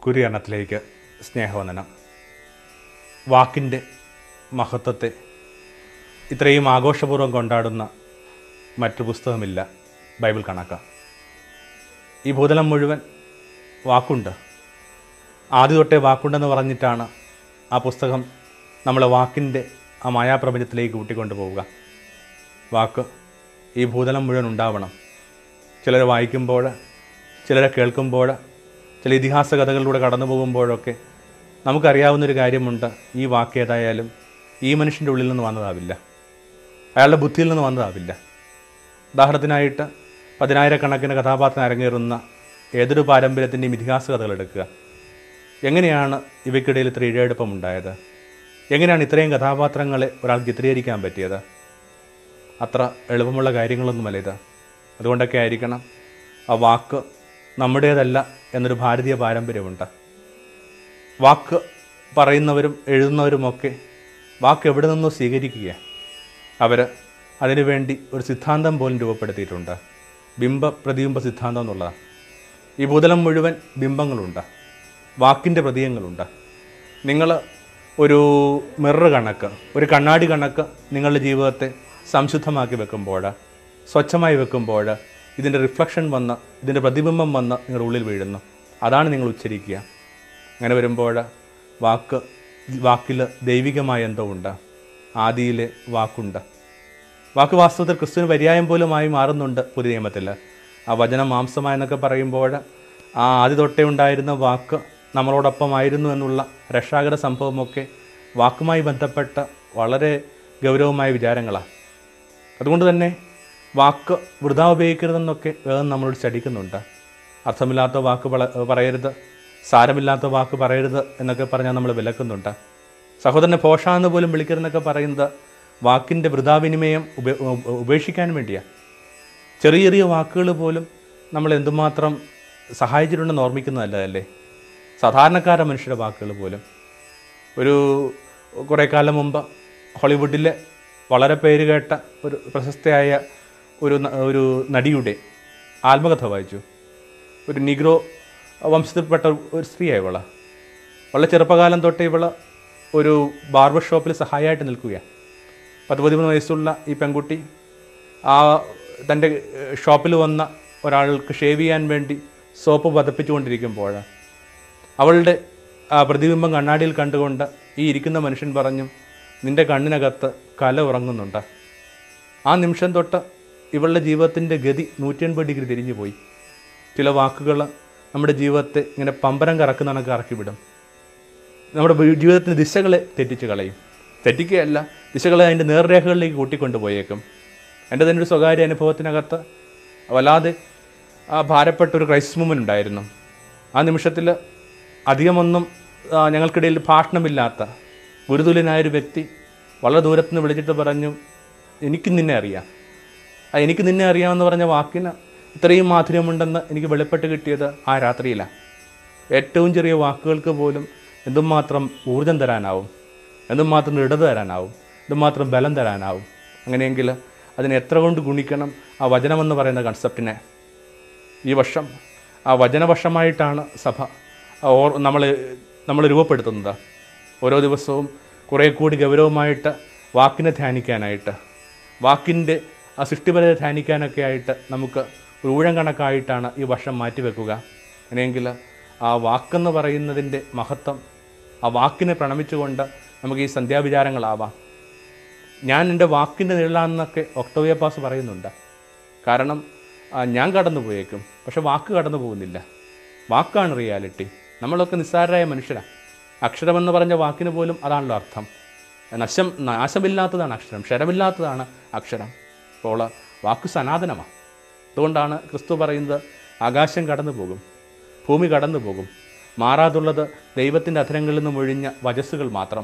കുരിയണ്ണത്തിലേക്ക് സ്നേഹവന്ദനം വാക്കിൻ്റെ മഹത്വത്തെ ഇത്രയും ആഘോഷപൂർവ്വം കൊണ്ടാടുന്ന മറ്റു പുസ്തകമില്ല ബൈബിൾ കണക്ക ഈ ഭൂതലം മുഴുവൻ വാക്കുണ്ട് ആദ്യ തൊട്ടേ വാക്കുണ്ടെന്ന് പറഞ്ഞിട്ടാണ് ആ പുസ്തകം നമ്മളെ വാക്കിൻ്റെ ആ മായാപ്രപഞ്ചത്തിലേക്ക് കൂട്ടിക്കൊണ്ടു പോവുക വാക്ക് ഈ ഭൂതലം മുഴുവൻ ഉണ്ടാവണം ചിലർ വായിക്കുമ്പോൾ ചിലരെ കേൾക്കുമ്പോൾ ചില ഇതിഹാസ കഥകളിലൂടെ കടന്നു പോകുമ്പോഴൊക്കെ നമുക്കറിയാവുന്നൊരു കാര്യമുണ്ട് ഈ വാക്ക് ഏതായാലും ഈ മനുഷ്യൻ്റെ ഉള്ളിൽ നിന്ന് വന്നതാവില്ല അയാളുടെ ബുദ്ധിയിൽ നിന്ന് വന്നതാവില്ല ഉദാഹരണത്തിനായിട്ട് പതിനായിരക്കണക്കിന് കഥാപാത്രം അരങ്ങേറുന്ന ഏതൊരു പാരമ്പര്യത്തിൻ്റെയും ഇതിഹാസ കഥകൾ എടുക്കുക എങ്ങനെയാണ് ഇവയ്ക്കിടയിൽ ഇത്ര ഇഴയെടുപ്പം ഉണ്ടായത് എങ്ങനെയാണ് ഇത്രയും കഥാപാത്രങ്ങളെ ഒരാൾക്ക് ചിത്രീകരിക്കാൻ പറ്റിയത് അത്ര എളുപ്പമുള്ള കാര്യങ്ങളൊന്നുമല്ല ഇത് അതുകൊണ്ടൊക്കെ ആയിരിക്കണം ആ വാക്ക് നമ്മുടേതല്ല എന്നൊരു ഭാരതീയ പാരമ്പര്യമുണ്ട് വാക്ക് പറയുന്നവരും എഴുതുന്നവരുമൊക്കെ വാക്ക് എവിടെ നിന്നോ സ്വീകരിക്കുക അവർ അതിനുവേണ്ടി ഒരു സിദ്ധാന്തം പോലും രൂപപ്പെടുത്തിയിട്ടുണ്ട് ബിംബ പ്രതിബിംബ സിദ്ധാന്തം എന്നുള്ളതാണ് ഈ ഭൂതലം മുഴുവൻ ബിംബങ്ങളുണ്ട് വാക്കിൻ്റെ പ്രതീകങ്ങളുണ്ട് നിങ്ങൾ ഒരു മിറർ കണക്ക് ഒരു കണ്ണാടി കണക്ക് നിങ്ങളുടെ ജീവിതത്തെ സംശുദ്ധമാക്കി വെക്കുമ്പോൾ സ്വച്ഛമായി വെക്കുമ്പോൾ ഇതിൻ്റെ റിഫ്ലക്ഷൻ വന്ന് ഇതിൻ്റെ പ്രതിബിംബം വന്ന് നിങ്ങളുടെ ഉള്ളിൽ വീഴുന്നു അതാണ് നിങ്ങൾ ഉച്ചരിക്കുക അങ്ങനെ വരുമ്പോൾ വാക്ക് വാക്കിൽ ദൈവികമായ എന്തോ ഉണ്ട് ആദിയിലെ വാക്കുണ്ട് വാക്ക് വാസ്തവത്തിൽ ക്രിസ്തുവിന് പര്യായം പോലുമായി മാറുന്നുണ്ട് പുതിയ നിയമത്തിൽ ആ വചനം മാംസമായെന്നൊക്കെ പറയുമ്പോൾ ആ ആദ്യ തൊട്ടേ ഉണ്ടായിരുന്ന വാക്ക് നമ്മളോടൊപ്പമായിരുന്നു എന്നുള്ള രക്ഷാകര സംഭവമൊക്കെ വാക്കുമായി ബന്ധപ്പെട്ട വളരെ ഗൗരവമായ വിചാരങ്ങളാണ് അതുകൊണ്ട് തന്നെ വാക്ക് വൃഥാ ഉപയോഗിക്കരുതെന്നൊക്കെ വേഗം നമ്മളോട് ചടിക്കുന്നുണ്ട് അർത്ഥമില്ലാത്ത വാക്ക് വള- പറയരുത് സാരമില്ലാത്ത വാക്ക് പറയരുത് എന്നൊക്കെ പറഞ്ഞാൽ നമ്മൾ വിലക്കുന്നുണ്ട് സഹോദരനെ പോഷ എന്ന് പോലും വിളിക്കരുതെന്നൊക്കെ പറയുന്നത് വാക്കിൻ്റെ വൃഥാവിനിമയം ഉപ ഉപ- ഉപേക്ഷിക്കാൻ വേണ്ടിയാണ് ചെറിയ ചെറിയ വാക്കുകൾ പോലും നമ്മൾ എന്തുമാത്രം സഹായിച്ചിട്ടുണ്ടെന്ന് ഓർമ്മിക്കുന്നതല്ല അല്ലേ സാധാരണക്കാര മനുഷ്യരുടെ വാക്കുകൾ പോലും ഒരു കുറേ കാലം മുമ്പ് ഹോളിവുഡിലെ വളരെ പേര് കേട്ട ഒരു പ്രശസ്തയായ ഒരു ന- ഒരു നടിയുടെ ആത്മകഥ വായിച്ചു ഒരു നിഗ്രോ വംശത്തിൽപ്പെട്ട ഒരു സ്ത്രീയായി ഇവള് വളരെ ചെറുപ്പകാലം തൊട്ട് ഇവള് ഒരു ബാർബർ ഷോപ്പിൽ സഹായമായിട്ട് നിൽക്കുകയാണ് പത്ത് പതിമൂന്ന് വയസ്സുള്ള ഈ പെൺകുട്ടി ആ തൻ്റെ ഷോപ്പിൽ വന്ന ഒരാൾക്ക് ഷേവ് ചെയ്യാൻ വേണ്ടി സോപ്പ് പതപ്പിച്ചുകൊണ്ടിരിക്കുമ്പോൾ അവളുടെ ആ പ്രതിബിംബം കണ്ണാടിയിൽ കണ്ടുകൊണ്ട് ഈ ഇരിക്കുന്ന മനുഷ്യൻ പറഞ്ഞു നിന്റെ കണ്ണിനകത്ത് കല ഉറങ്ങുന്നുണ്ട് ആ നിമിഷം തൊട്ട് ഇവളുടെ ജീവിതത്തിൻ്റെ ഗതി നൂറ്റി എൺപത് ഡിഗ്രി തിരിഞ്ഞു പോയി ചില വാക്കുകൾ നമ്മുടെ ജീവിതത്തെ ഇങ്ങനെ പമ്പരം കറക്കുന്ന കണക്ക് ഇറക്കി വിടും നമ്മുടെ വീ- ജീവിതത്തിൻ്റെ ദിശകളെ തെറ്റിച്ച് കളയും തെറ്റിക്കുകയല്ല ദിശകളെ അതിൻ്റെ നേർരേഖകളിലേക്ക് കൂട്ടിക്കൊണ്ടുപോയേക്കും എൻ്റെ തന്നെ ഒരു സ്വകാര്യ അനുഭവത്തിനകത്ത് വല്ലാതെ ആ ഭാരപ്പെട്ട ഒരു ക്രൈസിസ് മൂവ്മെൻ്റ് ഉണ്ടായിരുന്നു ആ നിമിഷത്തിൽ അധികമൊന്നും ആ, ഞങ്ങൾക്കിടയിൽ ഭാഷണമില്ലാത്ത ഗുരുതുല്യനായൊരു വ്യക്തി വളരെ ദൂരത്ത് നിന്ന് വിളിച്ചിട്ട് പറഞ്ഞു എനിക്ക് നിന്നെ അറിയാം ആ എനിക്ക് നിന്നെ അറിയാമെന്ന് പറഞ്ഞ വാക്കിന് ഇത്രയും മാധുര്യമുണ്ടെന്ന് എനിക്ക് വെളിപ്പെട്ട് കിട്ടിയത് ആ രാത്രിയിലാണ് ഏറ്റവും ചെറിയ വാക്കുകൾക്ക് പോലും എന്തുമാത്രം ഊർജം തരാനാവും എന്തുമാത്രം ഇടത് തരാനാവും എന്തുമാത്രം ബലം തരാനാവും അങ്ങനെയെങ്കിൽ അതിനെ എത്ര കൊണ്ട് ഗുണിക്കണം ആ വചനമെന്ന് പറയുന്ന കൺസെപ്റ്റിനെ ഈ വർഷം ആ വചനവർഷമായിട്ടാണ് സഭ ഓർ നമ്മൾ നമ്മൾ രൂപപ്പെടുത്തുന്നത് ഓരോ ദിവസവും കുറേ കൂടി ഗൗരവമായിട്ട് വാക്കിനെ ധ്യാനിക്കാനായിട്ട് വാക്കിൻ്റെ ആ സൃഷ്ടിപരത ധ്യാനിക്കാനൊക്കെ ആയിട്ട് നമുക്ക് ഒരു ഊഴം കണക്കായിട്ടാണ് ഈ വർഷം മാറ്റിവെക്കുക അങ്ങനെയെങ്കിൽ ആ വാക്കെന്ന് പറയുന്നതിൻ്റെ മഹത്വം ആ വാക്കിനെ പ്രണമിച്ചുകൊണ്ട് നമുക്ക് ഈ സന്ധ്യാവിചാരങ്ങളാവാം ഞാൻ എൻ്റെ വാക്കിൻ്റെ നിഴലാണെന്നൊക്കെ ഒക്ടോവിയ പാസ് പറയുന്നുണ്ട് കാരണം ആ, ഞാൻ കടന്നു പോയേക്കും പക്ഷെ വാക്ക് കടന്നു പോകുന്നില്ല വാക്കാണ് റിയാലിറ്റി നമ്മളൊക്കെ നിസ്സാരരായ മനുഷ്യരാണ് അക്ഷരമെന്ന് പറഞ്ഞ വാക്കിന് പോലും അതാണല്ലോ അർത്ഥം നശം നാശമില്ലാത്തതാണ് അക്ഷരം ക്ഷരമില്ലാത്തതാണ് അക്ഷരം അപ്പോൾ വാക്ക് സനാതനമാണ് അതുകൊണ്ടാണ് ക്രിസ്തു പറയുന്നത് ആകാശം കടന്നു പോകും ഭൂമി കടന്നു പോകും മാറാതുള്ളത് ദൈവത്തിൻ്റെ അധരങ്ങളിൽ നിന്നും ഒഴിഞ്ഞ വചസ്സുകൾ മാത്രം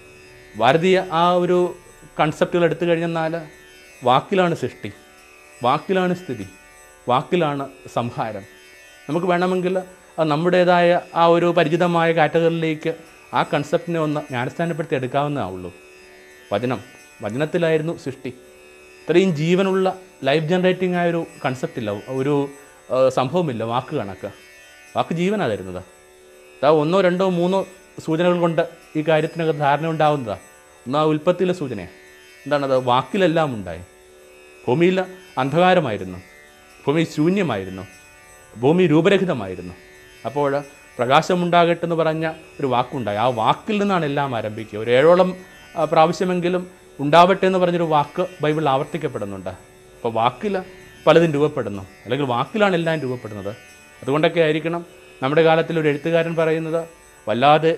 ഭാരതീയ ആ ഒരു കൺസെപ്റ്റുകൾ എടുത്തു കഴിഞ്ഞെന്നാൽ വാക്കിലാണ് സൃഷ്ടി വാക്കിലാണ് സ്ഥിതി വാക്കിലാണ് സംഹാരം നമുക്ക് വേണമെങ്കിൽ അത് നമ്മുടേതായ ആ ഒരു പരിചിതമായ കാറ്റഗറിയിലേക്ക് ആ കൺസെപ്റ്റിനെ ഒന്ന് ജ്ഞാനസ്ഥാനപ്പെടുത്തി എടുക്കാവുന്നതാവുള്ളൂ വചനം വചനത്തിലായിരുന്നു സൃഷ്ടി ഇത്രയും ജീവനുള്ള ലൈഫ് ജനറേറ്റിംഗ് ആയ ഒരു കൺസെപ്റ്റ് ഇല്ല ഒരു ആ, സംഭവമില്ല വാക്ക് കണക്ക് വാക്ക് ജീവനാണ് തരുന്നത് അതാ ഒന്നോ രണ്ടോ മൂന്നോ സൂചനകൾ കൊണ്ട് ഈ കാര്യത്തിനകത്ത് ധാരണ ഉണ്ടാവുന്നതാണ് ഒന്ന് ആ ഉൽപ്പത്തിയിലെ സൂചനയാണ് എന്താണത് വാക്കിലെല്ലാം ഉണ്ടായി ഭൂമിയിൽ അന്ധകാരമായിരുന്നു ഭൂമി ശൂന്യമായിരുന്നു ഭൂമി രൂപരഹിതമായിരുന്നു അപ്പോൾ പ്രകാശമുണ്ടാകട്ടെ എന്ന് പറഞ്ഞ ഒരു വാക്കുണ്ടായി ആ വാക്കിൽ നിന്നാണ് എല്ലാം ആരംഭിക്കുക ഒരു ഏഴോളം ആ, പ്രാവശ്യമെങ്കിലും ഉണ്ടാവട്ടെ എന്ന് പറഞ്ഞൊരു വാക്ക് ബൈബിളിൽ ആവർത്തിക്കപ്പെടുന്നുണ്ട് അപ്പോൾ വാക്കിൽ പലതും രൂപപ്പെടുന്നു അല്ലെങ്കിൽ വാക്കിലാണ് എല്ലാം രൂപപ്പെടുന്നത് അതുകൊണ്ടൊക്കെ ആയിരിക്കണം നമ്മുടെ കാലത്തിൽ ഒരു എഴുത്തുകാരൻ പറയുന്നത് വല്ലാതെ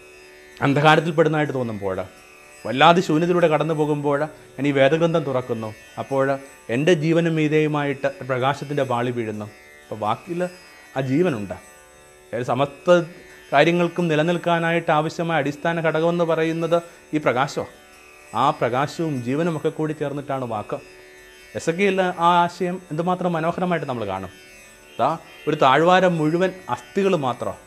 അന്ധകാരത്തിൽപ്പെടുന്നതായിട്ട് തോന്നുമ്പോൾ വല്ലാതെ ശൂന്യതയിലൂടെ കടന്നു പോകുമ്പോൾ ഞാൻ ഈ വേദഗ്രന്ഥം തുറക്കുന്നു അപ്പോൾ എൻ്റെ ജീവനും മീതയുമായിട്ട് പ്രകാശത്തിൻ്റെ പാളി വീഴുന്നു അപ്പോൾ വാക്കിൽ ആ ജീവനുണ്ട് അതായത് സമസ്ത കാര്യങ്ങൾക്കും നിലനിൽക്കാനായിട്ട് ആവശ്യമായ അടിസ്ഥാന ഘടകമെന്ന് പറയുന്നത് ഈ പ്രകാശമാണ് ആ പ്രകാശവും ജീവനും ഒക്കെ കൂടി ചേർന്നിട്ടാണ് വാക്ക് എസ് കെ ആ ആശയം എന്തുമാത്രം മനോഹരമായിട്ട് നമ്മൾ കാണും ദാ ഒരു താഴ്വാരം മുഴുവൻ അസ്ഥികൾ മാത്രമാണ്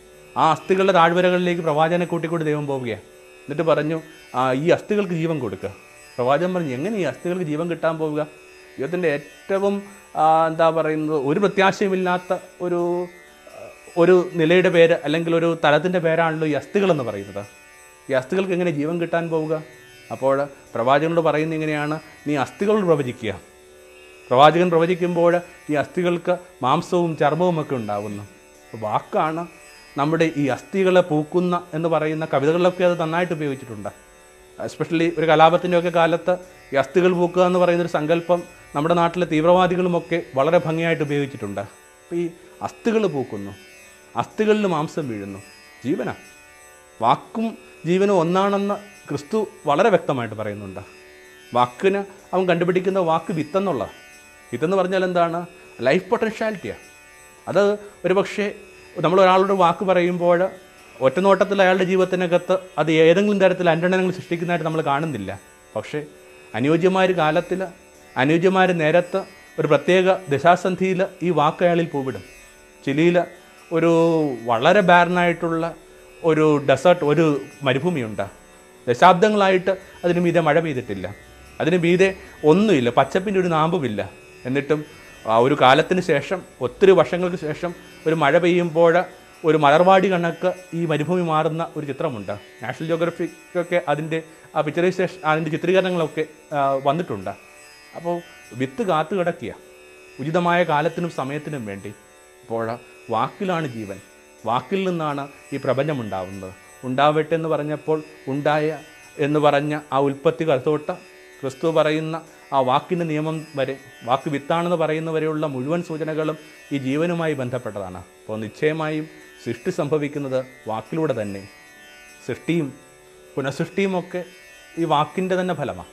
ആ അസ്ഥികളുടെ താഴ്വരകളിലേക്ക് പ്രവാചകനെ കൂട്ടിക്കൂട്ടി ദൈവം പോവുകയാണ് എന്നിട്ട് പറഞ്ഞു ആ, ഈ അസ്ഥികൾക്ക് ജീവൻ കൊടുക്കുക പ്രവാചകൻ പറഞ്ഞു എങ്ങനെ ഈ അസ്ഥികൾക്ക് ജീവൻ കിട്ടാൻ പോവുക ദൈവത്തിൻ്റെ ഏറ്റവും ആ, എന്താ പറയുന്നത് ഒരു പ്രത്യാശയുമില്ലാത്ത ഒരു ആ, ഒരു നിലയുടെ പേര് അല്ലെങ്കിൽ ഒരു തലത്തിൻ്റെ പേരാണല്ലോ ഈ അസ്ഥികൾ എന്ന് പറയുന്നത് ഈ അസ്ഥികൾക്ക് എങ്ങനെ ജീവൻ കിട്ടാൻ പോവുക അപ്പോൾ പ്രവാചകനോട് പറയുന്നത് ഇങ്ങനെയാണ് നീ അസ്ഥികളോട് പ്രവചിക്കുക പ്രവാചകൻ പ്രവചിക്കുമ്പോൾ ഈ അസ്ഥികൾക്ക് മാംസവും ചർമ്മവും ഒക്കെ ഉണ്ടാകുന്നു അപ്പോൾ വാക്കാണ് നമ്മുടെ ഈ അസ്ഥികളെ പൂക്കുന്ന എന്ന് പറയുന്ന കവിതകളിലൊക്കെ അത് നന്നായിട്ട് ഉപയോഗിച്ചിട്ടുണ്ട് എസ്പെഷ്യലി ഒരു കലാപത്തിൻ്റെയൊക്കെ കാലത്ത് ഈ അസ്ഥികൾ പൂക്കുക എന്ന് പറയുന്നൊരു സങ്കല്പം നമ്മുടെ നാട്ടിലെ തീവ്രവാദികളുമൊക്കെ വളരെ ഭംഗിയായിട്ട് ഉപയോഗിച്ചിട്ടുണ്ട് അപ്പോൾ ഈ അസ്ഥികൾ പൂക്കുന്നു അസ്ഥികളിൽ മാംസം വീഴുന്നു ജീവനാ വാക്കും ജീവനും ഒന്നാണെന്ന് ക്രിസ്തു വളരെ വ്യക്തമായിട്ട് പറയുന്നുണ്ട് വാക്കിന് അവൻ കണ്ടുപിടിക്കുന്ന വാക്ക് വിത്തെന്നുള്ള വിത്തെന്ന് പറഞ്ഞാൽ എന്താണ് ലൈഫ് പൊട്ടൻഷ്യാലിറ്റിയാണ് അത് ഒരു പക്ഷേ നമ്മൾ ഒരാളോട് വാക്ക് പറയുമ്പോൾ ഒറ്റനോട്ടത്തിൽ അയാളുടെ ജീവിതത്തിനകത്ത് അത് ഏതെങ്കിലും തരത്തിൽ അന്വേഷണങ്ങൾ സൃഷ്ടിക്കുന്നതായിട്ട് നമ്മൾ കാണുന്നില്ല പക്ഷേ അനുയോജ്യമായ ഒരു കാലത്തിൽ അനുയോജ്യമായ ഒരു നേരത്ത് ഒരു പ്രത്യേക ദശാസന്ധിയിൽ ഈ വാക്ക് അയാളിൽ പൂവിടും ചിലിയിൽ ഒരു വളരെ ബാരനായിട്ടുള്ള ഒരു ഡെസേർട്ട് ഒരു മരുഭൂമിയുണ്ട് ദശാബ്ദങ്ങളായിട്ട് അതിന് മീതെ മഴ പെയ്തിട്ടില്ല അതിന് മീതെ ഒന്നുമില്ല പച്ചപ്പിൻ്റെ ഒരു നാമ്പുമില്ല എന്നിട്ടും ആ ഒരു കാലത്തിന് ശേഷം ഒത്തിരി വർഷങ്ങൾക്ക് ശേഷം ഒരു മഴ പെയ്യുമ്പോൾ ഒരു മലർവാടി കണക്ക് ഈ മരുഭൂമി മാറുന്ന ഒരു ചിത്രമുണ്ട് നാഷണൽ ജോഗ്രഫിക്കൊക്കെ അതിൻ്റെ ആ പിക്ചറൈസേഷൻ അതിൻ്റെ ചിത്രീകരണങ്ങളൊക്കെ ആ, വന്നിട്ടുണ്ട് അപ്പോൾ വിത്ത് കാത്തു കിടക്കുക ഉചിതമായ കാലത്തിനും സമയത്തിനും വേണ്ടി അപ്പോൾ വാക്കിലാണ് ജീവൻ വാക്കിൽ നിന്നാണ് ഈ പ്രപഞ്ചം ഉണ്ടാവുന്നത് ഉണ്ടാവട്ടെ എന്ന് പറഞ്ഞപ്പോൾ ഉണ്ടായ എന്ന് പറഞ്ഞ ആ ഉൽപ്പത്തി കറുത്തോട്ട് ക്രിസ്തു പറയുന്ന ആ വാക്കിൻ്റെ നിയമം വരെ വാക്ക് വിത്താണെന്ന് പറയുന്ന വരെയുള്ള മുഴുവൻ സൂചനകളും ഈ ജീവനുമായി ബന്ധപ്പെട്ടതാണ് അപ്പോൾ നിശ്ചയമായും സൃഷ്ടി സംഭവിക്കുന്നത് വാക്കിലൂടെ തന്നെ സൃഷ്ടിയും പുനഃസൃഷ്ടിയും ഒക്കെ ഈ വാക്കിൻ്റെ തന്നെ ഫലമാണ്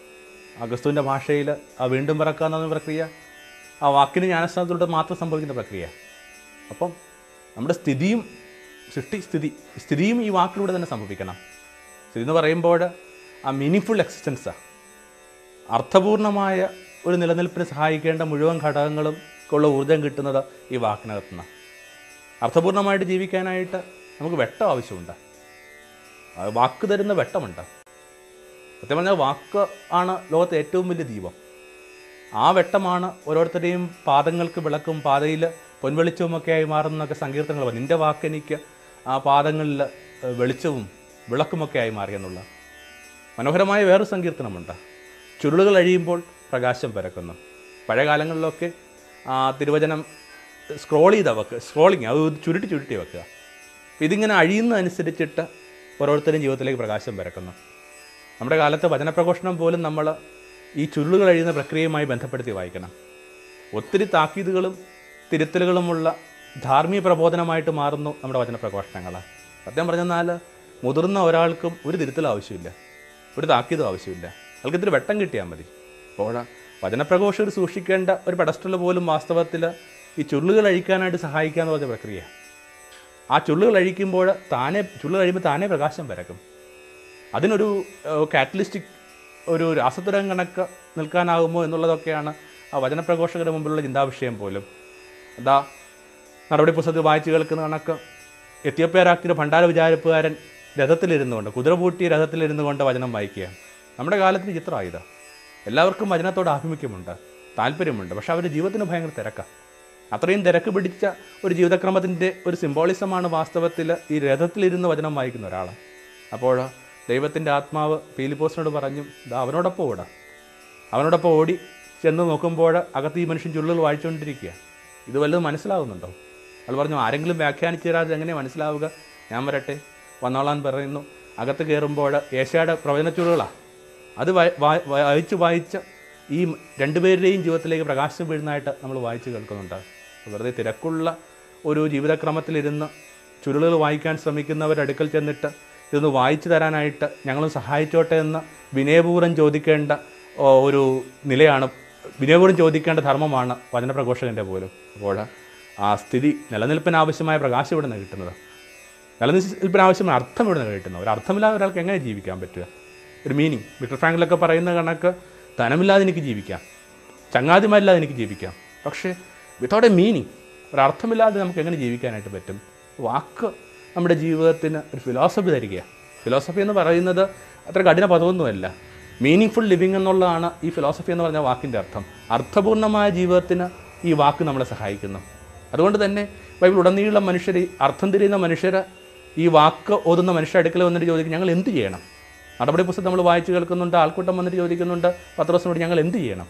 ആ ക്രിസ്തുവിൻ്റെ ഭാഷയിൽ ആ വീണ്ടും പിറക്കുക എന്ന പ്രക്രിയ ആ വാക്കിന് ജ്ഞാനസ്ഥാനത്തിലൂടെ മാത്രം സംഭവിക്കുന്ന പ്രക്രിയ അപ്പം നമ്മുടെ സ്ഥിതിയും സൃഷ്ടി സ്ഥിതി സ്ഥിതിയും ഈ വാക്കിലൂടെ തന്നെ സംഭവിക്കണം സ്ഥിതി എന്ന് പറയുമ്പോൾ ആ മീനിങ് എക്സിസ്റ്റൻസാണ് അർത്ഥപൂർണമായ ഒരു നിലനിൽപ്പിന് സഹായിക്കേണ്ട മുഴുവൻ ഘടകങ്ങളും ഉള്ള ഊർജ്ജം കിട്ടുന്നത് ഈ വാക്കിനകത്തുനിന്ന് അർത്ഥപൂർണമായിട്ട് ജീവിക്കാനായിട്ട് നമുക്ക് വെട്ടം ആവശ്യമുണ്ട് ആ വാക്ക് തരുന്ന വെട്ടമുണ്ട് സത്യം പറഞ്ഞാൽ വാക്ക് ആണ് ലോകത്തെ ഏറ്റവും വലിയ ദീപം ആ വെട്ടമാണ് ഓരോരുത്തരുടെയും പാദങ്ങൾക്ക് വിളക്കും പാതയിൽ പൊൻവെളിച്ചവുമൊക്കെ ആയി മാറുന്നൊക്കെ സങ്കീർത്തനങ്ങൾ പറഞ്ഞു നിൻ്റെ വാക്ക് എനിക്ക് ആ പാദങ്ങളിൽ ഏഹ്, വെളിച്ചവും വിളക്കുമൊക്കെ ആയി മാറിയെന്നുള്ള മനോഹരമായ വേറൊരു സങ്കീർത്തനമുണ്ട് ചുരുളുകൾ അഴിയുമ്പോൾ പ്രകാശം പരക്കുന്നു പഴയ കാലങ്ങളിലൊക്കെ ആ തിരുവചനം സ്ക്രോൾ ചെയ്താൽ വെക്കുക സ്ക്രോളിങ് അത് ചുരുട്ടി ചുരുട്ടി വെക്കുക അപ്പോൾ ഇതിങ്ങനെ അഴിയുന്നതനുസരിച്ചിട്ട് ഓരോരുത്തരും ജീവിതത്തിലേക്ക് പ്രകാശം പരക്കുന്നു നമ്മുടെ കാലത്ത് വചനപ്രഘോഷണം പോലും നമ്മൾ ഈ ചുരുളുകൾ അഴിയുന്ന പ്രക്രിയയുമായി ബന്ധപ്പെടുത്തി വായിക്കണം ഒത്തിരി താക്കീതുകളും തിരുത്തലുകളുമുള്ള ധാർമ്മിക പ്രബോധനമായിട്ട് മാറുന്നു നമ്മുടെ വചനപ്രഘോഷണങ്ങൾ സത്യം പറഞ്ഞെന്നാൽ മുതിർന്ന ഒരാൾക്കും ഒരു തിരുത്തലും ആവശ്യമില്ല ഒരു താക്കീതും ആവശ്യമില്ല അയാൾക്ക് ഇത്തിരി വെട്ടം കിട്ടിയാൽ മതി അപ്പോൾ വചനപ്രഘോഷകർ സൂക്ഷിക്കേണ്ട ഒരു പെഡസ്റ്റൽ പോലും വാസ്തവത്തിൽ ഈ ചുരുളുകൾ അഴിക്കാനായിട്ട് സഹായിക്കുക എന്ന് പറഞ്ഞ പ്രക്രിയ ആ ചുരുളുകൾ അഴിക്കുമ്പോൾ താനെ ചുരുളുകൾ കഴിയുമ്പോൾ താനെ പ്രകാശം പരക്കും അതിനൊരു കാറ്റലിസ്റ്റിക് ഒരു രാസതുരം കണക്ക് നിൽക്കാനാകുമോ എന്നുള്ളതൊക്കെയാണ് ആ വചനപ്രഘോഷകരുടെ മുമ്പിലുള്ള ചിന്താവിഷയം പോലും അതാ നടപടി പുസ്തകത്തിൽ വായിച്ചു കേൾക്കുന്ന കണക്ക് എത്യോപ്യ രാജ്ഞിയുടെ ഭണ്ഡാര വിചാരിപ്പുകാരൻ രഥത്തിലിരുന്നുകൊണ്ട് കുതിര പൂട്ടിയ രഥത്തിലിരുന്നു കൊണ്ട് വചനം വായിക്കുക നമ്മുടെ കാലത്തിന് ചിത്രമായത് എല്ലാവർക്കും വചനത്തോട് ആഭിമുഖ്യമുണ്ട് താല്പര്യമുണ്ട് പക്ഷെ അവരുടെ ജീവിതത്തിന് ഭയങ്കര തിരക്കാണ് അത്രയും തിരക്ക് പിടിച്ച ഒരു ജീവിതക്രമത്തിൻ്റെ ഒരു സിംബോളിസമാണ് വാസ്തവത്തിൽ ഈ രഥത്തിലിരുന്ന് വചനം വായിക്കുന്ന ഒരാൾ അപ്പോൾ ദൈവത്തിൻ്റെ ആത്മാവ് പീലിപ്പോസിനോട് പറഞ്ഞു ഇതാ അവനോടൊപ്പം ഓടാ അവനോടൊപ്പം ഓടി ചെന്ന് നോക്കുമ്പോൾ അകത്ത് ഈ മനുഷ്യൻ ചുള്ളുകൾ വായിച്ചുകൊണ്ടിരിക്കുക ഇത് വല്ലതും മനസ്സിലാവുന്നുണ്ടോ അയാൾ പറഞ്ഞു ആരെങ്കിലും വ്യാഖ്യാനിച്ചു തരാതെ എങ്ങനെ മനസ്സിലാവുക ഞാൻ വരട്ടെ വന്നോളാൻ പറയുന്നു അകത്ത് കയറുമ്പോൾ ഏഷ്യയുടെ പ്രവചനച്ചുരുളാണ് അത് വായി- വായി- വായിച്ച് വായിച്ച് ഈ രണ്ടുപേരുടെയും ജീവിതത്തിലേക്ക് പ്രകാശം വീഴുന്നതായിട്ട് നമ്മൾ വായിച്ച് കേൾക്കുന്നുണ്ട് വെറുതെ തിരക്കുള്ള ഒരു ജീവിതക്രമത്തിലിരുന്ന് ചുരുളുകൾ വായിക്കാൻ ശ്രമിക്കുന്നവരുടെ അടുക്കൽ ചെന്നിട്ട് ഇതൊന്ന് വായിച്ചു തരാനായിട്ട് ഞങ്ങളും സഹായിച്ചോട്ടെ എന്ന് വിനയപൂർവ്വം ചോദിക്കേണ്ട ഓ, ഒരു നിലയാണ് വിനയപൂർവ്വം ചോദിക്കേണ്ട ധർമ്മമാണ് വചനപ്രഘോഷകൻ്റെ പോലും അപ്പോൾ ആ സ്ഥിതി നിലനിൽപ്പിന് ആവശ്യമായ പ്രകാശം ഇവിടെ നിന്ന് കിട്ടുന്നത് നിലനിൽപ്പിന് ആവശ്യമായ അർത്ഥം ഇവിടെ നിന്ന് കിട്ടുന്നത് ഒരു അർത്ഥമില്ലാതെ ഒരാൾക്ക് എങ്ങനെ ജീവിക്കാൻ പറ്റുക ഒരു മീനിങ് വിക്ടർ ഫ്രാങ്കിലൊക്കെ പറയുന്ന കണക്ക് ധനമില്ലാതെ എനിക്ക് ജീവിക്കാം ചങ്ങാതിമാരില്ലാതെ എനിക്ക് ജീവിക്കാം പക്ഷേ വിത്തൗട്ട് എ മീനിങ് ഒരർത്ഥമില്ലാതെ നമുക്ക് എങ്ങനെ ജീവിക്കാനായിട്ട് പറ്റും വാക്ക് നമ്മുടെ ജീവിതത്തിന് ഒരു ഫിലോസഫി തരികയാണ് ഫിലോസഫി എന്ന് പറയുന്നത് അത്ര കഠിന പദമൊന്നുമല്ല മീനിങ് ഫുൾ ലിവിങ് എന്നുള്ളതാണ് ഈ ഫിലോസഫി എന്ന് പറഞ്ഞ വാക്കിൻ്റെ അർത്ഥം അർത്ഥപൂർണ്ണമായ ജീവിതത്തിന് ഈ വാക്ക് നമ്മളെ സഹായിക്കുന്നു അതുകൊണ്ട് തന്നെ ബൈബിൾ ഉടനീളം മനുഷ്യർ ഈ അർത്ഥം തിരിയുന്ന മനുഷ്യർ ഈ വാക്ക് ഓതുന്ന മനുഷ്യരുടെ അടുക്കൽ വന്നിട്ട് ചോദിക്കും ഞങ്ങൾ എന്ത് ചെയ്യണം നടപടി പുസ്തകം നമ്മൾ വായിച്ച് കേൾക്കുന്നുണ്ട് ആൾക്കൂട്ടം വന്നിട്ട് ചോദിക്കുന്നുണ്ട് പത്രസിനോട് ഞങ്ങൾ എന്ത് ചെയ്യണം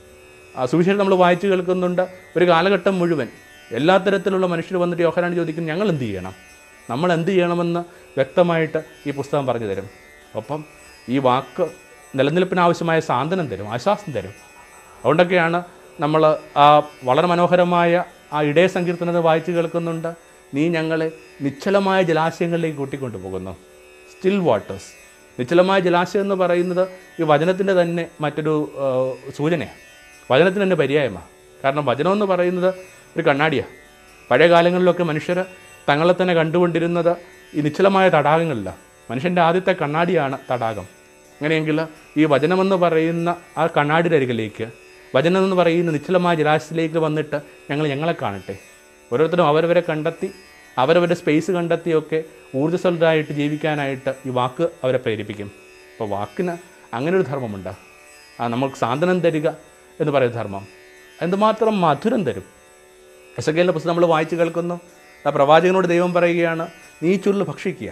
ആ സുവിശേഷം നമ്മൾ വായിച്ച് കേൾക്കുന്നുണ്ട് ഒരു കാലഘട്ടം മുഴുവൻ എല്ലാ തരത്തിലുള്ള മനുഷ്യർ വന്നിട്ട് യോഹനാണ് ചോദിക്കുന്നത് ഞങ്ങൾ എന്ത് ചെയ്യണം നമ്മൾ എന്ത് ചെയ്യണമെന്ന് വ്യക്തമായിട്ട് ഈ പുസ്തകം പറഞ്ഞു തരും ഒപ്പം ഈ വാക്ക് നിലനിൽപ്പിന് ആവശ്യമായ സാന്ത്വനം തരും ആശ്വാസം തരും അതുകൊണ്ടൊക്കെയാണ് നമ്മൾ ആ വളരെ മനോഹരമായ ആ ഇടയ സങ്കീർത്തനത വായിച്ച് കേൾക്കുന്നുണ്ട് നീ ഞങ്ങളെ നിശ്ചലമായ ജലാശയങ്ങളിലേക്ക് കൂട്ടിക്കൊണ്ടു പോകുന്നു സ്റ്റിൽ വാട്ടേഴ്സ് നിശ്ചലമായ ജലാശയം എന്ന് പറയുന്നത് ഈ വചനത്തിൻ്റെ തന്നെ മറ്റൊരു ആ, സൂചനയാണ് വചനത്തിന് തന്നെ പര്യായമാണ് കാരണം വചനം എന്ന് പറയുന്നത് ഒരു കണ്ണാടിയാണ് പഴയ കാലങ്ങളിലൊക്കെ മനുഷ്യർ തങ്ങളെ തന്നെ കണ്ടുകൊണ്ടിരുന്നത് ഈ നിശ്ചലമായ തടാകങ്ങളിലാണ് മനുഷ്യൻ്റെ ആദ്യത്തെ കണ്ണാടിയാണ് തടാകം അങ്ങനെയെങ്കിൽ ഈ വചനമെന്ന് പറയുന്ന ആ കണ്ണാടിയുടെ അരികിലേക്ക് വചനം എന്ന് പറയുന്ന നിശ്ചലമായ ജലാശയത്തിലേക്ക് വന്നിട്ട് ഞങ്ങൾ ഞങ്ങളെ കാണട്ടെ ഓരോരുത്തരും അവരവരെ കണ്ടെത്തി അവരവരുടെ സ്പേസ് കണ്ടെത്തിയൊക്കെ ഊർജ്ജസ്വലരായിട്ട് ജീവിക്കാനായിട്ട് ഈ വാക്ക് അവരെ പ്രേരിപ്പിക്കും അപ്പോൾ വാക്കിന് അങ്ങനെ ഒരു ധർമ്മമുണ്ട് ആ നമുക്ക് സാന്ത്വനം തരിക എന്ന് പറയുന്ന ധർമ്മം എന്തുമാത്രം മധുരം തരും എസ് കെലിൻ്റെ പുസ്തകം നമ്മൾ വായിച്ച് കേൾക്കുന്നു ആ പ്രവാചകനോട് ദൈവം പറയുകയാണ് നീ ഈ ചുരുൾ ഭക്ഷിക്കുക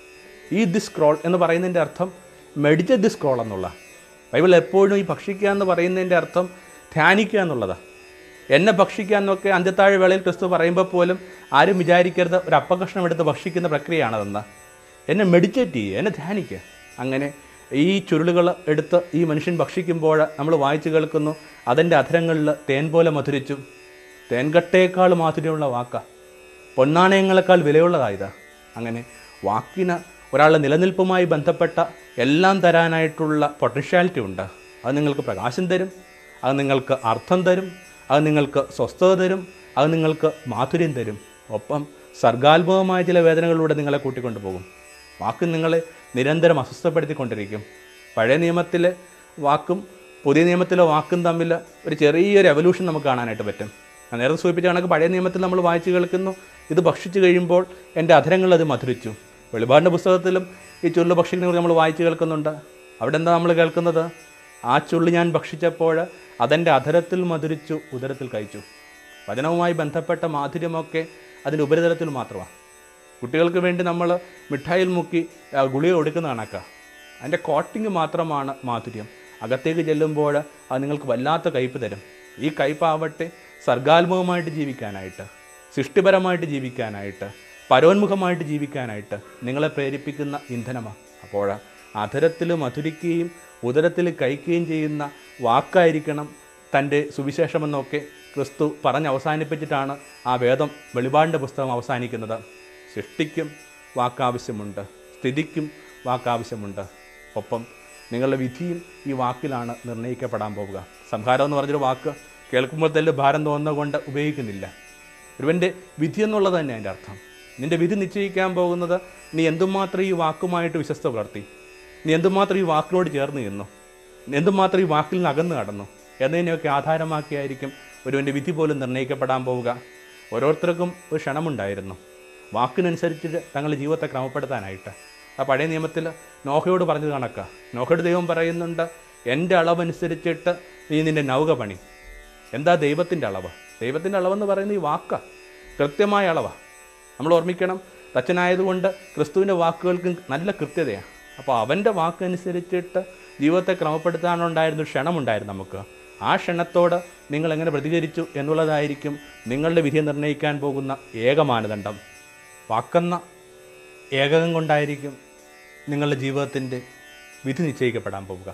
ഈ ദിസ് ക്രോൾ എന്ന് പറയുന്നതിൻ്റെ അർത്ഥം മെഡിറ്റ ദിസ് ക്രോൾ എന്നുള്ള ബൈബിൾ എപ്പോഴും ഈ ഭക്ഷിക്കുക എന്ന് പറയുന്നതിൻ്റെ അർത്ഥം ധ്യാനിക്കുക എന്നുള്ളതാണ് എന്നെ ഭക്ഷിക്കുക എന്നൊക്കെ അന്ത്യത്താഴ് വേളയിൽ ക്രിസ്തു പറയുമ്പോൾ പോലും ആരും വിചാരിക്കരുത് ഒരു അപ്പകഷ്ണം എടുത്ത് ഭക്ഷിക്കുന്ന പ്രക്രിയയാണതെന്ന് എന്നെ മെഡിറ്റേറ്റ് ചെയ്യുക എന്നെ ധ്യാനിക്കുക അങ്ങനെ ഈ ചുരുളുകൾ എടുത്ത് ഈ മനുഷ്യൻ ഭക്ഷിക്കുമ്പോൾ നമ്മൾ വായിച്ചു കേൾക്കുന്നു അതിൻ്റെ അധരങ്ങളിൽ തേൻ പോലെ മധുരിച്ചു തേൻകട്ടയേക്കാൾ മാധുര്യമുള്ള വാക്ക പൊന്നാണയങ്ങളെക്കാൾ വിലയുള്ളതായതാ അങ്ങനെ വാക്കിന് ഒരാളുടെ നിലനിൽപ്പുമായി ബന്ധപ്പെട്ട എല്ലാം തരാനായിട്ടുള്ള പൊട്ടൻഷ്യാലിറ്റി ഉണ്ട് അത് നിങ്ങൾക്ക് പ്രകാശം തരും അത് നിങ്ങൾക്ക് അർത്ഥം തരും അത് നിങ്ങൾക്ക് സ്വസ്ഥത തരും അത് നിങ്ങൾക്ക് മാധുര്യം തരും ഒപ്പം സർഗാത്മകമായ ചില വേദനകളിലൂടെ നിങ്ങളെ കൂട്ടിക്കൊണ്ടു പോകും വാക്ക് നിങ്ങളെ നിരന്തരം അസ്വസ്ഥപ്പെടുത്തിക്കൊണ്ടിരിക്കും പഴയ നിയമത്തിലെ വാക്കും പുതിയ നിയമത്തിലെ വാക്കും തമ്മിൽ ഒരു ചെറിയൊരു എവല്യൂഷൻ നമുക്ക് കാണാനായിട്ട് പറ്റും ഞാൻ നേരത്തെ സൂചിപ്പിച്ച കണക്ക് പഴയ നിയമത്തിൽ നമ്മൾ വായിച്ചു കേൾക്കുന്നു ഇത് ഭക്ഷിച്ചു കഴിയുമ്പോൾ എൻ്റെ അധരങ്ങൾ അത് മധുരിച്ചു വെളിപാടിൻ്റെ പുസ്തകത്തിലും ഈ ചുരുള് ഭക്ഷിക്കുന്ന നമ്മൾ വായിച്ചു കേൾക്കുന്നുണ്ട് അവിടെ എന്താ നമ്മൾ കേൾക്കുന്നത് ആ ചുള്ളി ഞാൻ ഭക്ഷിച്ചപ്പോൾ അതെൻ്റെ അധരത്തിൽ മധുരിച്ചു ഉദരത്തിൽ കഴിച്ചു വചനവുമായി ബന്ധപ്പെട്ട മാധുര്യമൊക്കെ അതിൻ്റെ ഉപരിതലത്തിൽ മാത്രമാണ് കുട്ടികൾക്ക് വേണ്ടി നമ്മൾ മിഠായിൽ മുക്കി ആ, ഗുളിക കൊടുക്കുന്ന കണക്കാ അതിൻ്റെ കോട്ടിങ് മാത്രമാണ് മാധുര്യം അകത്തേക്ക് ചെല്ലുമ്പോൾ അത് നിങ്ങൾക്ക് വല്ലാത്ത കയ്പ് തരും ഈ കയ്പാവട്ടെ സർഗാത്മകമായിട്ട് ജീവിക്കാനായിട്ട് സൃഷ്ടിപരമായിട്ട് ജീവിക്കാനായിട്ട് പരോന്മുഖമായിട്ട് ജീവിക്കാനായിട്ട് നിങ്ങളെ പ്രേരിപ്പിക്കുന്ന ഇന്ധനമാണ് അപ്പോൾ അധരത്തിൽ മധുരിക്കുകയും ഉദരത്തിൽ കഴിക്കുകയും ചെയ്യുന്ന വാക്കായിരിക്കണം തൻ്റെ സുവിശേഷമെന്നൊക്കെ ക്രിസ്തു പറഞ്ഞ് അവസാനിപ്പിച്ചിട്ടാണ് ആ വേദം വെളിപാടിൻ്റെ പുസ്തകം അവസാനിക്കുന്നത് സൃഷ്ടിക്കും വാക്കാവശ്യമുണ്ട് സ്ഥിതിക്കും വാക്കാവശ്യമുണ്ട് ഒപ്പം നിങ്ങളുടെ വിധിയും ഈ വാക്കിലാണ് നിർണ്ണയിക്കപ്പെടാൻ പോവുക സംഹാരം എന്ന് പറഞ്ഞൊരു വാക്ക് കേൾക്കുമ്പോൾ തന്നെ ഭാരം തോന്നുന്നത് ഉപയോഗിക്കുന്നില്ല ഒരുവൻ്റെ വിധി എന്നുള്ളത് തന്നെ അതിൻ്റെ അർത്ഥം നിൻ്റെ വിധി നിശ്ചയിക്കാൻ പോകുന്നത് നീ എന്തുമാത്രം ഈ വാക്കുമായിട്ട് വിശ്വസ്ത പുലർത്തി നീ എന്തുമാത്രം ഈ വാക്കിനോട് ചേർന്ന് നിന്നു നീ എന്തുമാത്രം ഈ വാക്കിൽ നിന്ന് അകന്നു കടന്നു എന്നതിനെയൊക്കെ ആധാരമാക്കിയായിരിക്കും ഒരുവൻ്റെ വിധി പോലും നിർണ്ണയിക്കപ്പെടാൻ പോവുക ഓരോരുത്തർക്കും ഒരു ക്ഷണമുണ്ടായിരുന്നു വാക്കിനനുസരിച്ച് തങ്ങളുടെ ജീവിതത്തെ ക്രമപ്പെടുത്താനായിട്ട് ആ പഴയ നിയമത്തിൽ നോഹയോട് പറഞ്ഞത് കണക്കാ നോഹയുടെ ദൈവം പറയുന്നുണ്ട് എൻ്റെ അളവനുസരിച്ചിട്ട് നീ നിൻ്റെ നൗക പണി എന്താ ദൈവത്തിൻ്റെ അളവ് ദൈവത്തിൻ്റെ അളവെന്ന് പറയുന്നത് ഈ വാക്ക കൃത്യമായ അളവാണ് നമ്മൾ ഓർമ്മിക്കണം തച്ചനായതുകൊണ്ട് ക്രിസ്തുവിൻ്റെ വാക്കുകൾക്ക് നല്ല കൃത്യതയാണ് അപ്പോൾ അവൻ്റെ വാക്കനുസരിച്ചിട്ട് ജീവിതത്തെ ക്രമപ്പെടുത്താനുണ്ടായിരുന്ന ഒരു ക്ഷണമുണ്ടായിരുന്നു നമുക്ക് ആ ക്ഷണത്തോട് നിങ്ങൾ എങ്ങനെ പ്രതികരിച്ചു എന്നുള്ളതായിരിക്കും നിങ്ങളുടെ വിധി നിർണ്ണയിക്കാൻ പോകുന്ന ഏക മാനദണ്ഡം വാക്കെന്ന ഏകകം കൊണ്ടായിരിക്കും നിങ്ങളുടെ ജീവിതത്തിൻ്റെ വിധി നിശ്ചയിക്കപ്പെടാൻ പോവുക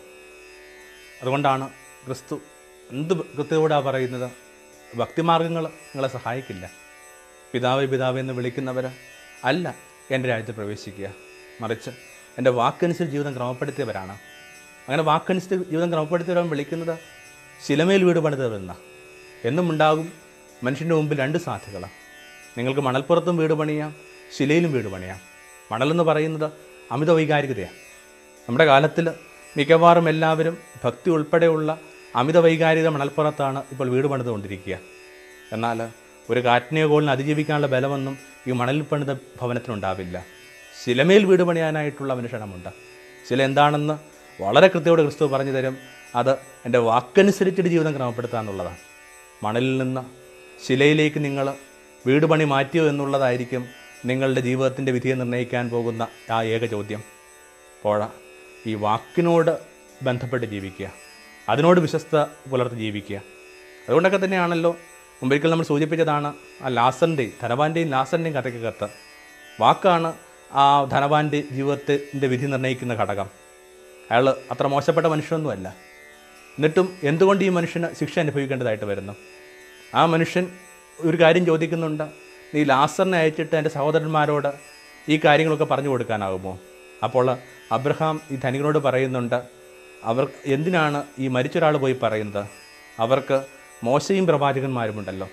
അതുകൊണ്ടാണ് ക്രിസ്തു എന്ത് കൃത്യതയോടാണ് പറയുന്നത് ഭക്തിമാർഗങ്ങൾ നിങ്ങളെ സഹായിക്കില്ല പിതാവ് പിതാവ് എന്ന് വിളിക്കുന്നവർ അല്ല എൻ്റെ രാജ്യത്ത് പ്രവേശിക്കുക മറിച്ച് എൻ്റെ വാക്കനുസരിച്ച് ജീവിതം ക്രമപ്പെടുത്തിയവരാണ് അങ്ങനെ വാക്കനുസരിച്ച് ജീവിതം ക്രമപ്പെടുത്തിയവരാണ് വിളിക്കുന്നത് ശിലമേൽ വീട് പണിതവരെന്ന എന്നും ഉണ്ടാകും മനുഷ്യൻ്റെ മുമ്പിൽ രണ്ട് സാധ്യതകളാണ് നിങ്ങൾക്ക് മണൽപ്പുറത്തും വീട് പണിയാം ശിലയിലും വീട് പണിയാം മണലെന്ന് പറയുന്നത് അമിത വൈകാരികതയാണ് നമ്മുടെ കാലത്തിൽ മിക്കവാറും എല്ലാവരും ഭക്തി ഉൾപ്പെടെയുള്ള അമിത വൈകാരിക മണൽപ്പുറത്താണ് ഇപ്പോൾ വീട് പണിതുകൊണ്ടിരിക്കുക എന്നാൽ ഒരു കാറ്റിനെ കോളിന് അതിജീവിക്കാനുള്ള ബലമൊന്നും ഈ മണലിൽ പണിത ഭവനത്തിനുണ്ടാവില്ല ശിലമേൽ വീട് പണിയാനായിട്ടുള്ള അനുഷണമുണ്ട് ശില എന്താണെന്ന് വളരെ കൃത്യയോടെ ക്രിസ്തു പറഞ്ഞു തരും അത് എൻ്റെ വാക്കനുസരിച്ചിട്ട് ജീവിതം ക്രമപ്പെടുത്തുക എന്നുള്ളതാണ് മണലിൽ നിന്ന് ശിലയിലേക്ക് നിങ്ങൾ വീട് പണി മാറ്റിയോ എന്നുള്ളതായിരിക്കും നിങ്ങളുടെ ജീവിതത്തിൻ്റെ വിധിയെ നിർണ്ണയിക്കാൻ പോകുന്ന ആ ഏക ചോദ്യം പോഴ ഈ വാക്കിനോട് ബന്ധപ്പെട്ട് ജീവിക്കുക അതിനോട് വിശ്വസ്ത പുലർത്തി ജീവിക്കുക അതുകൊണ്ടൊക്കെ തന്നെയാണല്ലോ മുമ്പൊരിക്കൽ നമ്മൾ സൂചിപ്പിച്ചതാണ് ആ ലാസറിൻ്റെയും ധനവാന്റെയും ലാസറിൻ്റെയും കഥയ്ക്കകത്ത് വാക്കാണ് ആ ധനവാന്റെ ജീവിതത്തിൻ്റെ വിധി നിർണ്ണയിക്കുന്ന ഘടകം അയാൾ അത്ര മോശപ്പെട്ട മനുഷ്യനൊന്നുമല്ല എന്നിട്ടും എന്തുകൊണ്ട് ഈ മനുഷ്യന് ശിക്ഷ അനുഭവിക്കേണ്ടതായിട്ട് വരുന്നു ആ മനുഷ്യൻ ഒരു കാര്യം ചോദിക്കുന്നുണ്ട് നീ ലാസറിനെ അയച്ചിട്ട് എൻ്റെ സഹോദരന്മാരോട് ഈ കാര്യങ്ങളൊക്കെ പറഞ്ഞു കൊടുക്കാനാകുമോ അപ്പോൾ അബ്രഹാം ഈ ധനികനോട് പറയുന്നുണ്ട് അവർ എന്തിനാണ് ഈ മരിച്ചൊരാൾ പോയി പറയുന്നത് അവർക്ക് മോശയും പ്രവാചകന്മാരുമുണ്ടല്ലോ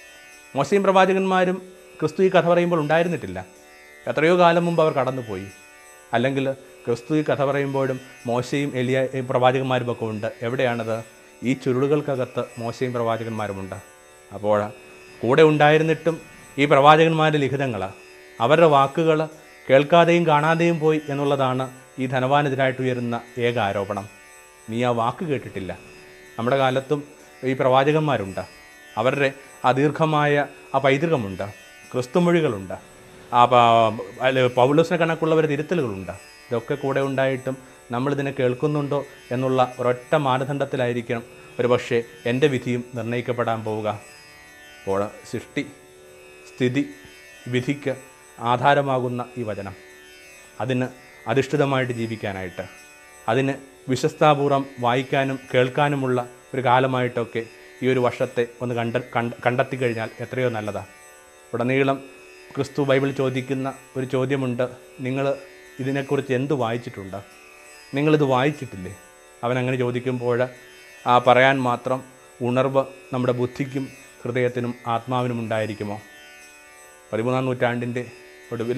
മോശയും പ്രവാചകന്മാരും ക്രിസ്തു ഈ കഥ പറയുമ്പോൾ ഉണ്ടായിരുന്നിട്ടില്ല എത്രയോ കാലം മുമ്പ് അവർ കടന്നുപോയി അല്ലെങ്കിൽ ക്രിസ്തു ഈ കഥ പറയുമ്പോഴും മോശയും എലിയ ഈ പ്രവാചകന്മാരും ഒക്കെ ഉണ്ട് എവിടെയാണത് ഈ ചുരുളുകൾക്കകത്ത് മോശയും പ്രവാചകന്മാരുമുണ്ട് അപ്പോൾ കൂടെ ഉണ്ടായിരുന്നിട്ടും ഈ പ്രവാചകന്മാരുടെ ലിഖിതങ്ങൾ അവരുടെ വാക്കുകൾ കേൾക്കാതെയും കാണാതെയും പോയി എന്നുള്ളതാണ് ഈ ധനവാനെതിരായിട്ട് ഉയരുന്ന ഏക ആരോപണം നീ ആ വാക്ക് കേട്ടിട്ടില്ല നമ്മുടെ കാലത്തും ഈ പ്രവാചകന്മാരുണ്ട് അവരുടെ ആ ദീർഘമായ ആ പൈതൃകമുണ്ട് ക്രിസ്തുമൊഴികളുണ്ട് ആ പ- അല്ല, പൗലോസിനെ കണക്കുള്ളവരെ തിരുത്തലുകളുണ്ട് ഇതൊക്കെ കൂടെ ഉണ്ടായിട്ടും നമ്മളിതിനെ കേൾക്കുന്നുണ്ടോ എന്നുള്ള ഒരൊറ്റ മാനദണ്ഡത്തിലായിരിക്കണം ഒരുപക്ഷെ എൻ്റെ വിധിയും നിർണ്ണയിക്കപ്പെടാൻ പോവുക അപ്പോൾ സൃഷ്ടി സ്ഥിതി വിധിക്ക് ആധാരമാകുന്ന ഈ വചനം അതിന് അധിഷ്ഠിതമായിട്ട് ജീവിക്കാനായിട്ട് അതിന് വിശ്വസ്താപൂർവം വായിക്കാനും കേൾക്കാനുമുള്ള ഒരു കാലമായിട്ടൊക്കെ ഈ ഒരു വർഷത്തെ ഒന്ന് കണ്ട കണ്ട കണ്ടെത്തി കഴിഞ്ഞാൽ എത്രയോ നല്ലതാണ് ഉടനീളം ക്രിസ്തു ബൈബിൾ ചോദിക്കുന്ന ഒരു ചോദ്യമുണ്ട് നിങ്ങൾ ഇതിനെക്കുറിച്ച് എന്ത് വായിച്ചിട്ടുണ്ട് നിങ്ങളിത് വായിച്ചിട്ടില്ലേ അവൻ അങ്ങനെ ചോദിക്കുമ്പോൾ ആ പറയാൻ മാത്രം ഉണർവ് നമ്മുടെ ബുദ്ധിക്കും ഹൃദയത്തിനും ആത്മാവിനും ഉണ്ടായിരിക്കുമോ പതിമൂന്നാം നൂറ്റാണ്ടിൻ്റെ ഒടുവിൽ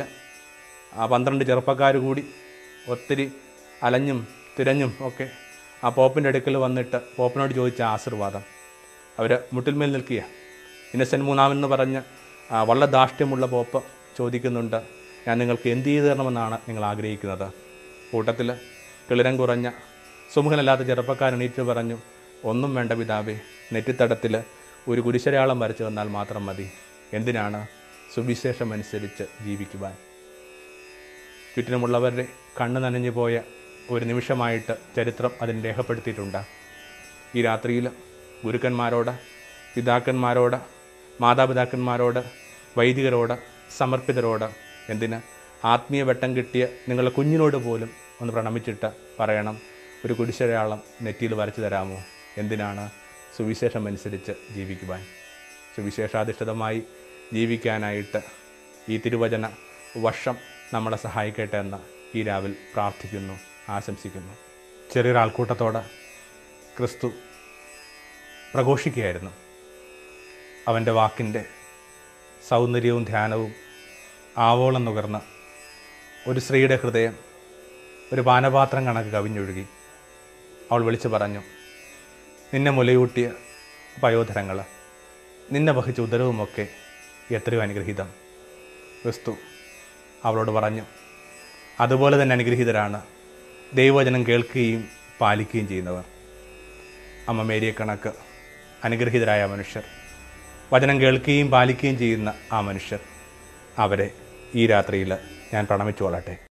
ആ പന്ത്രണ്ട് ചെറുപ്പക്കാർ കൂടി ഒത്തിരി അലഞ്ഞും തിരഞ്ഞും ഒക്കെ ആ പോപ്പിൻ്റെ അടുക്കൽ വന്നിട്ട് പോപ്പിനോട് ചോദിച്ച ആശീർവാദം അവർ മുട്ടിന്മേൽ നിൽക്കുക ഇന്നസെൻറ്റ് മൂന്നാമെന്ന് പറഞ്ഞ് ആ, വളരെ ധാഷ്ട്യമുള്ള പോപ്പ് ചോദിക്കുന്നുണ്ട് ഞാൻ നിങ്ങൾക്ക് എന്ത് ചെയ്തു തരണമെന്നാണ് നിങ്ങൾ ആഗ്രഹിക്കുന്നത് കൂട്ടത്തിൽ കിളിരം കുറഞ്ഞ സുമുഖനല്ലാത്ത ചെറുപ്പക്കാരൻ എണീറ്റ് പറഞ്ഞു ഒന്നും വേണ്ട പിതാവേ നെറ്റിത്തടത്തിൽ ഒരു കുരിശരയാളം വരച്ചു തന്നാൽ മാത്രം മതി എന്തിനാണ് സുവിശേഷം അനുസരിച്ച് ജീവിക്കുവാൻ ചുറ്റിനുമുള്ളവരുടെ കണ്ണ് നനഞ്ഞു പോയ ഒരു നിമിഷമായിട്ട് ചരിത്രം അതിന് രേഖപ്പെടുത്തിയിട്ടുണ്ട് ഈ രാത്രിയിൽ ഗുരുക്കന്മാരോട് പിതാക്കന്മാരോട് മാതാപിതാക്കന്മാരോട് വൈദികരോട് സമർപ്പിതരോട് എന്തിന് ആത്മീയ വെട്ടം കിട്ടിയ നിങ്ങളുടെ കുഞ്ഞിനോട് പോലും ഒന്ന് പ്രണമിച്ചിട്ട് പറയണം ഒരു കുരിശരയാളം നെറ്റിയിൽ വരച്ചു തരാമോ എന്തിനാണ് സുവിശേഷം അനുസരിച്ച് ജീവിക്കുവാൻ സുവിശേഷാധിഷ്ഠിതമായി ജീവിക്കാനായിട്ട് ഈ തിരുവചന വർഷം നമ്മളെ സഹായിക്കട്ടെ എന്ന് ഈ രാവിൽ പ്രാർത്ഥിക്കുന്നു ആശംസിക്കുന്നു ചെറിയൊരാൾക്കൂട്ടത്തോട് ക്രിസ്തു പ്രഘോഷിക്കുകയായിരുന്നു അവൻ്റെ വാക്കിൻ്റെ സൗന്ദര്യവും ധ്യാനവും ആവോളം നുകർന്ന് ഒരു സ്ത്രീയുടെ ഹൃദയം ഒരു പാനപാത്രം കണക്ക് കവിഞ്ഞൊഴുകി അവൾ വിളിച്ചു പറഞ്ഞു നിന്നെ മുലയൂട്ടിയ പയോധരങ്ങൾ നിന്നെ വഹിച്ച ഉദരവുമൊക്കെ എത്രയോ അനുഗ്രഹീതം ക്രിസ്തു അവളോട് പറഞ്ഞു അതുപോലെ തന്നെ അനുഗ്രഹീതരാണ് ദൈവവചനം കേൾക്കുകയും പാലിക്കുകയും ചെയ്യുന്നവർ അമ്മ മേരിയെ കണക്ക് അനുഗ്രഹീതരായ മനുഷ്യർ വചനം കേൾക്കുകയും പാലിക്കുകയും ചെയ്യുന്ന ആ മനുഷ്യർ അവരെ ഈ രാത്രിയിൽ ഞാൻ പ്രണമിച്ചു കൊള്ളട്ടെ